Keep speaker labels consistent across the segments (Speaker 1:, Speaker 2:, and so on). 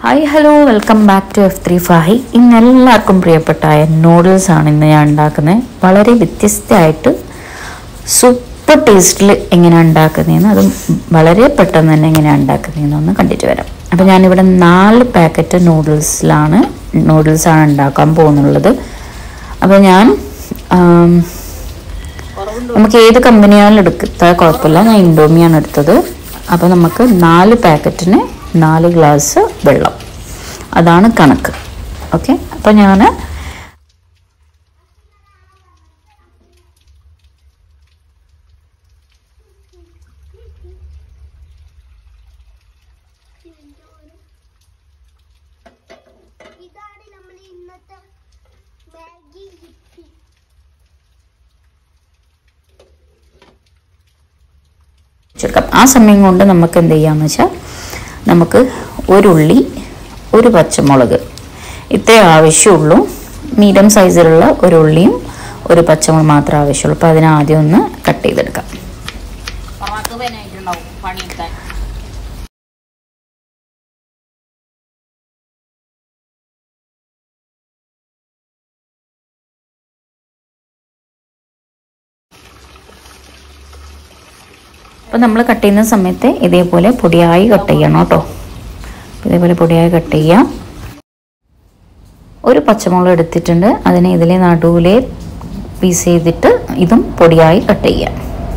Speaker 1: Hi hello welcome back to F three Fahi ഇന്ന് എല്ലാവർക്കും പ്രിയപ്പെട്ടായ noodles ആണ് ഇന്ന് ഞാൻ ഉണ്ടാക്കുന്നത് വളരെ വ്യത്യസ്തമായിട്ട് സൂപ്പർ ടേസ്റ്റിൽ എങ്ങനെയാണ് ഉണ്ടാക്കുന്നതെന്ന് അതും വളരെ പെട്ടെന്ന് തന്നെ എങ്ങനെയാണ് ഉണ്ടാക്കുന്നതെന്ന് ഒന്ന് കണ്ടിട്ട് വരാം അപ്പോൾ ഞാനിവിടെ നാല് പാക്കറ്റ് നൂഡിൽസിലാണ് നൂഡിൽസാണ് ഉണ്ടാക്കാൻ പോകുന്നുള്ളത് അപ്പോൾ ഞാൻ ആം, നമുക്ക് ഏത് കമ്പനിയാലും എടുത്താൽ കുഴപ്പമില്ല ഞാൻ ഇൻഡോമിയാണ് എടുത്തത് അപ്പോൾ നമുക്ക് നാല് പാക്കറ്റിന് നാല് ഗ്ലാസ് വെള്ളം അതാണ് കണക്ക് ഓക്കെ അപ്പോൾ ഞാൻ
Speaker 2: ഇതാണ് നമ്മൾ ഇന്നത്തെ മാഗി ഹിപ്പി
Speaker 1: ചുരുക്കം ആ സമയം കൊണ്ട് നമുക്ക് എന്ത് ചെയ്യാമെന്ന് വെച്ചാൽ നമുക്ക് ഒരു ഉള്ളി ഒരു പച്ചമുളക് ഇത്രേ ആവശ്യമുള്ളൂ മീഡിയം സൈസിലുള്ള ഒരു ഉള്ളിയും ഒരു പച്ചമുളക് മാത്രമേ ആവശ്യമുള്ളൂ അപ്പോൾ അതിനെ ആദ്യം ഒന്ന് കട്ട് ചെയ്തെടുക്കാം
Speaker 3: പൊറോട്ട പനായിട്ടുണ്ടാവും പണിയെടുക്കാൻ
Speaker 1: അപ്പോൾ നമ്മൾ കട്ട് ചെയ്യുന്ന സമയത്ത് ഇതേപോലെ പൊടിയായി കട്ട് ചെയ്യണം കേട്ടോ ഇതേപോലെ പൊടിയായി കട്ട് ചെയ്യാം ഒരു പച്ചമുളക് എടുത്തിട്ടുണ്ട് അതിനെ ഇതിലെ നടുവിലെ പീസ് ചെയ്തിട്ട് ഇതും പൊടിയായി കട്ട് ചെയ്യാം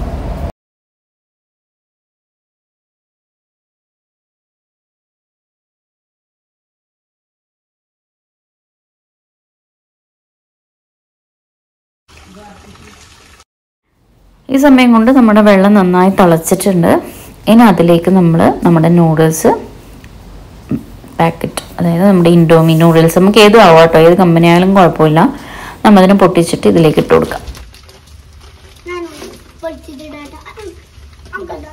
Speaker 1: ഈ സമയം കൊണ്ട് നമ്മുടെ വെള്ളം നന്നായി തിളച്ചിട്ടുണ്ട് ഇനി അതിലേക്ക് നമ്മൾ നമ്മുടെ നൂഡിൽസ് പാക്കറ്റ് അതായത് നമ്മുടെ ഇൻഡോമി നൂഡിൽസ് നമുക്ക് ഏതും ആവാം കേട്ടോ ഏത് കമ്പനി ആയാലും കുഴപ്പമില്ല നമ്മതിനെ പൊട്ടിച്ചിട്ട് ഇതിലേക്ക് ഇട്ട് കൊടുക്കാം
Speaker 2: ഞാൻ പൊടിച്ചിട്ടിടാട്ട അങ്കണ്ട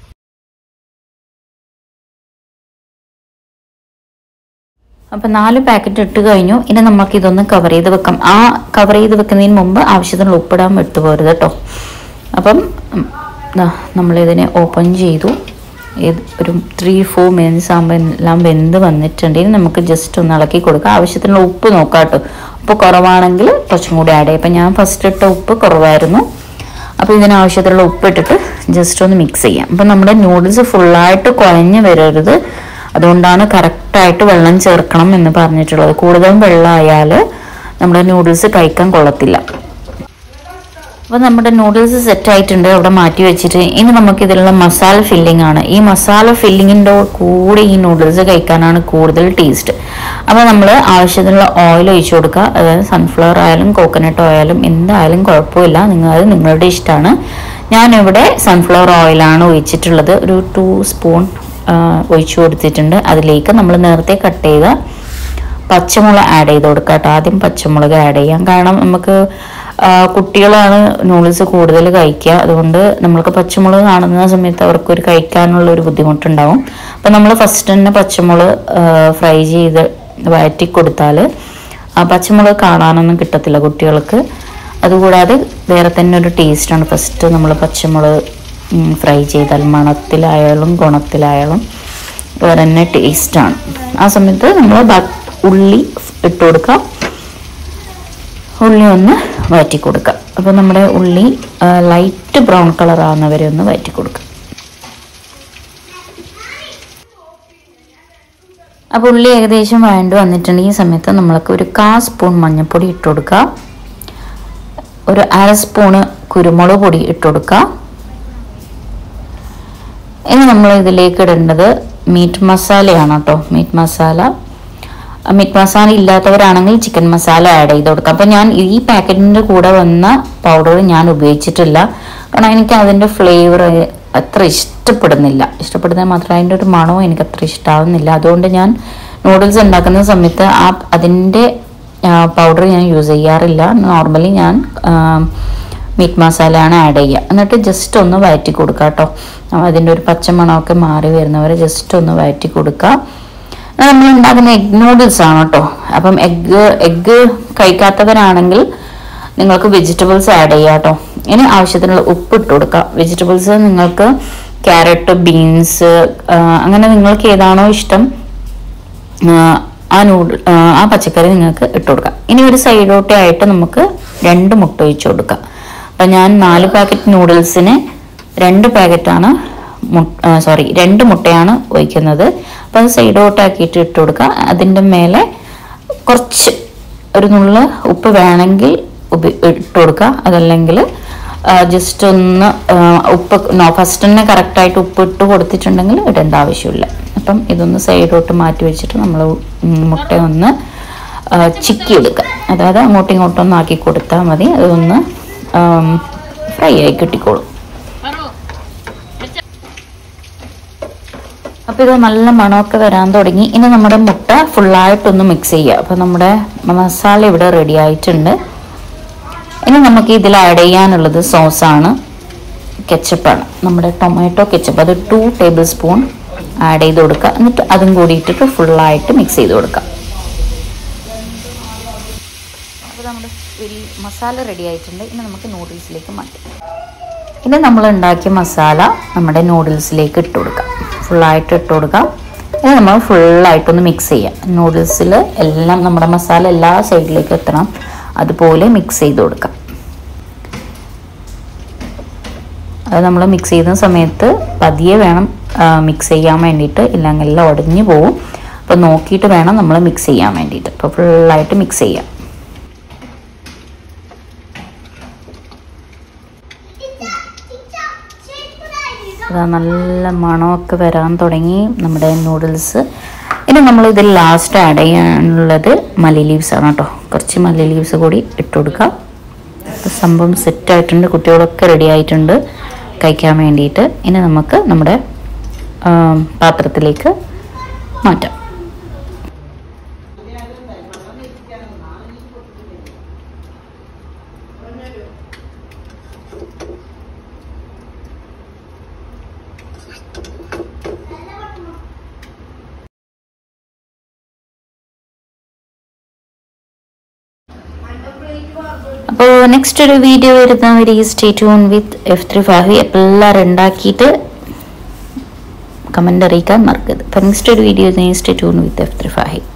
Speaker 1: അപ്പം നാല് പാക്കറ്റ് ഇട്ട് കഴിഞ്ഞു ഇനി നമുക്ക് ഇതൊന്ന് കവർ ചെയ്ത് വെക്കാം ആ കവർ ചെയ്ത് വെക്കുന്നതിന് മുമ്പ് ആവശ്യത്തിനുള്ള ഉപ്പിടാൻ വിട്ടു പോരുത് കേട്ടോ അപ്പം ഉം, ദാ നമ്മളിതിനെ ഓപ്പൺ ചെയ്തു ഏത് ഒരു ത്രീ ഫോർ മിനിറ്റ്സ് ആകുമ്പോൾ എല്ലാം വെന്ത് വന്നിട്ടുണ്ടെങ്കിൽ നമുക്ക് ജസ്റ്റ് ഒന്ന് ഇളക്കി കൊടുക്കാം ആവശ്യത്തിനുള്ള ഉപ്പ് നോക്കാം കേട്ടോ ഉപ്പ് കുറവാണെങ്കിൽ കുറച്ചും കൂടി ആഡ് ചെയ്യാം അപ്പം ഞാൻ ഫസ്റ്റ് ഇട്ട ഉപ്പ് കുറവായിരുന്നു അപ്പോൾ ഇതിനാവശ്യത്തിലുള്ള ഉപ്പ് ഇട്ടിട്ട് ജസ്റ്റ് ഒന്ന് മിക്സ് ചെയ്യാം അപ്പം നമ്മുടെ നൂഡിൽസ് ഫുള്ളായിട്ട് കുഴഞ്ഞ് വരരുത് അതുകൊണ്ടാണ് കറക്റ്റായിട്ട് വെള്ളം ചേർക്കണം എന്ന് പറഞ്ഞിട്ടുള്ളത് കൂടുതലും വെള്ളമായാൽ നമ്മുടെ നൂഡിൽസ് കഴിക്കാൻ കൊള്ളത്തില്ല അപ്പോൾ നമ്മുടെ നൂഡിൽസ് സെറ്റ് ആയിട്ടുണ്ട് അവിടെ മാറ്റി വെച്ചിട്ട് ഇനി നമുക്ക് ഇതിലുള്ള മസാല ഫില്ലിംഗ് ആണ് ഈ മസാല ഫില്ലിങ്ങിൻ്റെ കൂടെ ഈ നൂഡിൽസ് കഴിക്കാനാണ് കൂടുതൽ ടേസ്റ്റ് അപ്പോൾ നമ്മൾ ആവശ്യത്തിനുള്ള ഓയിൽ ഒഴിച്ചു കൊടുക്കുക അതായത് സൺഫ്ലവർ ആയാലും കോക്കനട്ട് ഓയിലും എന്തായാലും കുഴപ്പമില്ല നിങ്ങൾ അത് നിങ്ങളുടെ ഇഷ്ടമാണ് ഞാനിവിടെ സൺഫ്ലവർ ഓയിലാണ് ഒഴിച്ചിട്ടുള്ളത് ഒരു ടു സ്പൂൺ ഒഴിച്ചു കൊടുത്തിട്ടുണ്ട് അതിലേക്ക് നമ്മൾ നേരത്തെ കട്ട് ചെയ്ത പച്ചമുളക് ആഡ് ചെയ്ത് കൊടുക്കുക കേട്ടോ ആദ്യം പച്ചമുളക് ആഡ് ചെയ്യാം കാരണം നമുക്ക് ആ, കുട്ടികളാണ് നൂഡിൽസ് കൂടുതൽ കഴിക്കുക അതുകൊണ്ട് നമ്മൾക്ക് പച്ചമുളക് കാണുന്ന സമയത്ത് അവർക്ക് ഒരു കഴിക്കാനുള്ള ഒരു ബുദ്ധിമുട്ടുണ്ടാവും അപ്പം നമ്മൾ ഫസ്റ്റ് തന്നെ പച്ചമുളക് ഫ്രൈ ചെയ്ത് വഴറ്റി കൊടുത്താൽ ആ പച്ചമുളക് കാണാനൊന്നും കിട്ടത്തില്ല കുട്ടികൾക്ക് അതുകൂടാതെ വേറെ തന്നെ ഒരു ടേസ്റ്റാണ് ഫസ്റ്റ് നമ്മൾ പച്ചമുളക് ഫ്രൈ ചെയ്താൽ മണത്തിലായാലും ഗുണത്തിലായാലും വേറെ തന്നെ ടേസ്റ്റാണ് ആ സമയത്ത് നമ്മൾ ഉള്ളി ഇട്ട് കൊടുക്കാം ഉള്ളി ഒന്ന് വഴറ്റി കൊടുക്കാം അപ്പോൾ നമ്മുടെ ഉള്ളി ലൈറ്റ് ബ്രൗൺ കളർ ആവുന്നവരെ ഒന്ന് വഴറ്റി കൊടുക്കാം അപ്പോൾ ഉള്ളി ഏകദേശം വഴണ്ട് വന്നിട്ടുണ്ട് ഈ സമയത്ത് നമ്മൾക്ക് ഒരു കാ സ്പൂൺ മഞ്ഞൾപ്പൊടി ഇട്ട് കൊടുക്കാം ഒരു അര സ്പൂണ് കുരുമുളക് പൊടി ഇട്ട് കൊടുക്കാം ഇനി നമ്മൾ ഇതിലേക്ക് ഇടേണ്ടത് മീറ്റ് മസാലയാണ് കേട്ടോ മീറ്റ് മസാല മീറ്റ് മസാല ഇല്ലാത്തവരാണെങ്കിൽ ചിക്കൻ മസാല ആഡ് ചെയ്ത് കൊടുക്കാം അപ്പം ഞാൻ ഈ പാക്കറ്റിൻ്റെ കൂടെ വന്ന പൗഡർ ഞാൻ ഉപയോഗിച്ചിട്ടില്ല കാരണം എനിക്ക് അതിൻ്റെ ഫ്ലേവർ അത്ര ഇഷ്ടപ്പെടുന്നില്ല ഇഷ്ടപ്പെടുന്നത് മാത്രമല്ല അതിൻ്റെ ഒരു മണവും എനിക്ക് അത്ര ഇഷ്ടമാവുന്നില്ല അതുകൊണ്ട് ഞാൻ നൂഡിൽസ് ഉണ്ടാക്കുന്ന സമയത്ത് ആ അതിൻ്റെ പൗഡർ ഞാൻ യൂസ് ചെയ്യാറില്ല നോർമലി ഞാൻ മീറ്റ് മസാലയാണ് ആഡ് ചെയ്യുക എന്നിട്ട് ജസ്റ്റ് ഒന്ന് വഴറ്റി കൊടുക്കുക കേട്ടോ അതിൻ്റെ ഒരു പച്ചമണമൊക്കെ മാറി വരുന്നവരെ ജസ്റ്റ് ഒന്ന് വഴറ്റി കൊടുക്കുക നമ്മൾ ഉണ്ടാക്കുന്ന എഗ് നൂഡിൽസ് ആണ് കേട്ടോ അപ്പം എഗ്ഗ് എഗ്ഗ് കഴിക്കാത്തവരാണെങ്കിൽ നിങ്ങൾക്ക് വെജിറ്റബിൾസ് ആഡ് ചെയ്യാം കേട്ടോ ഇനി ആവശ്യത്തിനുള്ള ഉപ്പ് ഇട്ട് കൊടുക്കാം വെജിറ്റബിൾസ് നിങ്ങൾക്ക് ക്യാരറ്റ് ബീൻസ് അങ്ങനെ നിങ്ങൾക്ക് ഏതാണോ ഇഷ്ടം ആ, ആ നൂഡിൽ ആ പച്ചക്കറി നിങ്ങൾക്ക് ഇട്ട് കൊടുക്കാം ഇനി ഒരു സൈഡോട്ടായിട്ട് നമുക്ക് രണ്ട് മുട്ട ഒഴിച്ച് കൊടുക്കാം അപ്പം ഞാൻ നാല് പാക്കറ്റ് നൂഡിൽസിന് രണ്ട് പാക്കറ്റാണ് സോറി രണ്ട് മുട്ടയാണ് ഒഴിക്കുന്നത് അപ്പം അത് സൈഡോട്ടാക്കിയിട്ട് ഇട്ട് കൊടുക്കുക അതിൻ്റെ മേലെ കുറച്ച് ഒരു നുള്ള ഉപ്പ് വേണമെങ്കിൽ ഉപ- ഇട്ട് കൊടുക്കുക അതല്ലെങ്കിൽ ജസ്റ്റ് ഒന്ന് ആ, ഉപ്പ് ഫസ്റ്റ് തന്നെ കറക്റ്റായിട്ട് ഉപ്പ് ഇട്ട് കൊടുത്തിട്ടുണ്ടെങ്കിൽ ഇടേണ്ട ആവശ്യമില്ല അപ്പം ഇതൊന്ന് സൈഡോട്ട് മാറ്റി വെച്ചിട്ട് നമ്മൾ മുട്ട ഒന്ന് ആ, ചിക്കി എടുക്കുക അതായത് അങ്ങോട്ടും ഇങ്ങോട്ടും ഒന്ന് ആക്കി കൊടുത്താൽ മതി അതൊന്ന് ഫ്രൈ ആയി കിട്ടിക്കോളും
Speaker 3: Baru.
Speaker 1: അപ്പോൾ ഇത് നല്ല മണമൊക്കെ വരാൻ തുടങ്ങി ഇനി നമ്മുടെ മുട്ട ഫുള്ളായിട്ടൊന്ന് മിക്സ് ചെയ്യുക അപ്പോൾ നമ്മുടെ മസാല ഇവിടെ റെഡി ആയിട്ടുണ്ട് ഇനി നമുക്ക് ഇതിൽ ആഡ് ചെയ്യാനുള്ളത് സോസാണ് കെച്ചപ്പാണ് നമ്മുടെ ടൊമാറ്റോ കെച്ചപ്പ് അത് ടു ടേബിൾ സ്പൂൺ ആഡ് ചെയ്ത് കൊടുക്കുക എന്നിട്ട് അതും കൂടി ഇട്ടിട്ട് ഫുള്ളായിട്ട് മിക്സ് ചെയ്ത് കൊടുക്കുക അപ്പോൾ നമ്മുടെ മസാല റെഡി ആയിട്ടുണ്ട് ഇനി നമുക്ക് നൂഡിൽസിലേക്ക് മാറ്റാം ഇനി നമ്മൾ ഉണ്ടാക്കിയ മസാല നമ്മുടെ നൂഡിൽസിലേക്ക് ഇട്ട് കൊടുക്കാം ഫുള്ളായിട്ട് ഇട്ട് കൊടുക്കാം ഇനി നമ്മൾ ഫുള്ളായിട്ടൊന്ന് മിക്സ് ചെയ്യാം നൂഡിൽസിൽ എല്ലാം നമ്മുടെ മസാല എല്ലാ സൈഡിലേക്കും എത്തണം അതുപോലെ മിക്സ് ചെയ്ത് കൊടുക്കാം അത് നമ്മൾ മിക്സ് ചെയ്യുന്ന സമയത്ത് പതിയെ വേണം മിക്സ് ചെയ്യാൻ വേണ്ടിയിട്ട് ഇല്ലെങ്കിൽ എല്ലാം ഉടഞ്ഞു പോവും അപ്പോൾ നോക്കിയിട്ട് വേണം നമ്മൾ മിക്സ് ചെയ്യാൻ വേണ്ടിയിട്ട് അപ്പോൾ ഫുള്ളായിട്ട് മിക്സ് ചെയ്യാം അതാ നല്ല മണമൊക്കെ വരാൻ തുടങ്ങി നമ്മുടെ നൂഡിൽസ് ഇനി നമ്മൾ ഇതിൽ ലാസ്റ്റ് ആഡ് ചെയ്യാനുള്ളത് മല്ലി ലീവ്സ് ആണ് കേട്ടോ കുറച്ച് മല്ലി ലീവ്സ് കൂടി ഇട്ട് കൊടുക്കാം അപ്പോൾ സംഭവം സെറ്റ് ആയിട്ടുണ്ട് കുട്ടികളൊക്കെ റെഡി ആയിട്ടുണ്ട് കഴിക്കാൻ വേണ്ടിയിട്ട് ഇനി നമുക്ക് നമ്മുടെ ആ, പാത്രത്തിലേക്ക് മാറ്റാം അപ്പോൾ നെക്സ്റ്റ് ഒരു വീഡിയോ വരുന്നവർ stay tune with F three five അപ്പോൾ എല്ലാവരും ഉണ്ടാക്കിയിട്ട് കമൻ്റ് അറിയിക്കാൻ മറക്കരുത് അപ്പോൾ നെക്സ്റ്റ് ഒരു video stay tune with F three five